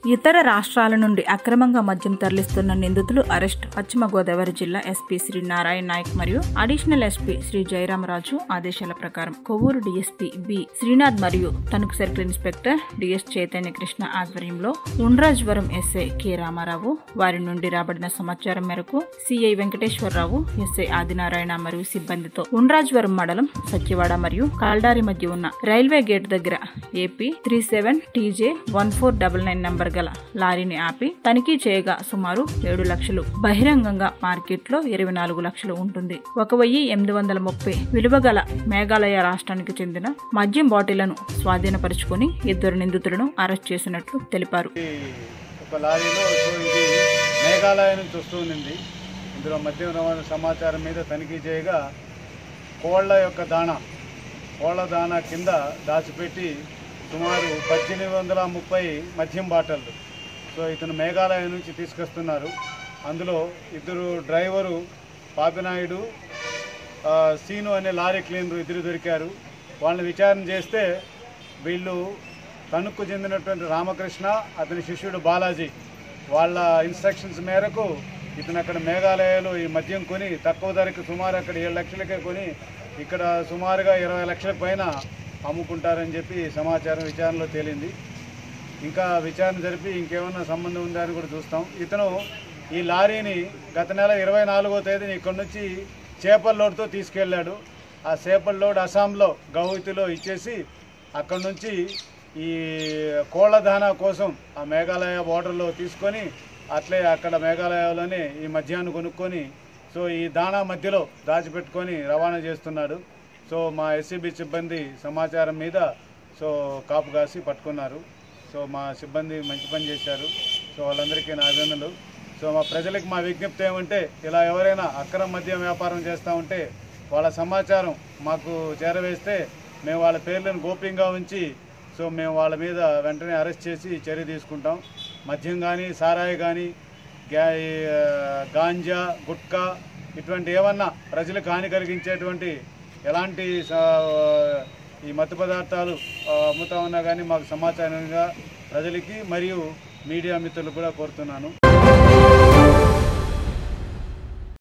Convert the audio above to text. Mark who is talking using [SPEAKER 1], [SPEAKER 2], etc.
[SPEAKER 1] ఇతర రాష్ట్రాల నుండి అక్రమంగా మద్యం తరలిస్తున్న నిందితులు అరెస్ట్ పశ్చిమ గోదావరి జిల్లా ఎస్పీ శ్రీ నారాయణ నాయక్ మరియు అడిషనల్ ఎస్పీ శ్రీ జయరామరాజు ఆదేశాల ప్రకారం కొవ్వూరు డీఎస్పీ బి శ్రీనాథ్ మరియు Tanuku circle inspector DS Chaitanya Krishna ఆధ్వర్యంలో ఉండ్రాజ్వరం ఎస్ఐ కె రామారావు వారి నుండి రాబడిన సమాచారం మేరకు సిఐ వెంకటేశ్వరరావు ఎస్ఐ ఆదినారాయణ మరియు సిబ్బందితో ఉండ్రాజ్వరం మండలం సత్యవాడ మరియు కాల్డారి మధ్య ఉన్న రైల్వే గేట్ దగ్గర AP three seven TJ one four double nine number గల లారీని ఆపి తనిఖీ చేయగా సుమారు ఏడు లక్షలు బహిరంగంగా మార్కెట్లో ఇరవై నాలుగు లక్షలు ఉంటుంది ఒక వెయ్యి ఎనిమిది వందల ముప్పై విలువ గల మేఘాలయ రాష్ట్రానికి చెందిన మద్యం బాటిళ్లను స్వాధీనపరుచుకుని ఇద్దరు నిందితులను అరెస్ట్ చేసినట్లు తెలిపారు
[SPEAKER 2] ఈ ఒక లారీలో సో ఇది మేఘాలయ నుంచి వస్తూ ఉంది ఇందులో మద్యం రవాణా సమాచారం మీద తనిఖీ చేయగా కోళ్ల యొక్క దాణా కోళ్ల దాణా కింద దాచిపెట్టి సుమారు పద్దెనిమిది వందల ముప్పై మద్యం బాటళ్ళు సో ఇతను మేఘాలయ నుంచి తీసుకొస్తున్నారు అందులో ఇద్దరు డ్రైవరు పాపినాయుడు ఆ, సీను అనే లారీ క్లీనర్ ఇద్దరు దొరికారు వాళ్ళని విచారణ చేస్తే వీళ్ళు తణుకు చెందినటువంటి రామకృష్ణ అతని శిష్యుడు బాలాజీ వాళ్ళ ఇన్స్ట్రక్షన్స్ మేరకు ఇతను అక్కడ మేఘాలయలో ఈ మద్యం కొని తక్కువ ధరకు సుమారు అక్కడ ఏడు లక్షలకే కొని ఇక్కడ సుమారుగా ఇరవై లక్షల పైన అమ్ముకుంటారని చెప్పి సమాచారం విచారణలో తేలింది ఇంకా విచారణ జరిపి ఇంకేమన్నా సంబంధం ఉందా అని కూడా చూస్తాం ఇతను ఈ లారీని గత నెల ఇరవై నాలుగో తేదీని ఇక్కడి నుంచి చేపల లోడ్తో తీసుకెళ్ళాడు ఆ చేపల లోడ్ అస్సాంలో గౌహతిలో ఇచ్చేసి అక్కడి నుంచి ఈ కోళ్ల దానా కోసం ఆ మేఘాలయ బోర్డర్లో తీసుకొని అట్లే అక్కడ మేఘాలయలోనే ఈ మద్యాన్ని కొనుక్కొని సో ఈ దాణా మధ్యలో దాచిపెట్టుకొని రవాణా చేస్తున్నాడు సో మా ఎస్సీబీ సిబ్బంది సమాచారం మీద సో కాపు కాసి పట్టుకున్నారు సో మా సిబ్బంది మంచి పని చేశారు సో వాళ్ళందరికీ నా అభినందనలు సో మా ప్రజలకు మా విజ్ఞప్తి ఏమంటే ఇలా ఎవరైనా అక్రమ మద్యం వ్యాపారం చేస్తూ ఉంటే వాళ్ళ సమాచారం మాకు చేరవేస్తే మేము వాళ్ళ పేర్లను గోప్యంగా ఉంచి సో మేము వాళ్ళ మీద వెంటనే అరెస్ట్ చేసి చర్య తీసుకుంటాం మద్యం కానీ సారాయి కానీ గా ఈ, ఆ, గాంజా గుట్కా ఇటువంటి ఏమన్నా ప్రజలకు హాని కలిగించేటువంటి ఎలాంటి సా- ఈ మత్తు పదార్థాలు ఆ, అమ్ముతా ఉన్నా కానీ మాకు సమాచారంగా ప్రజలకి మరియు మీడియా మిత్రులకు కూడా కోరుతున్నాను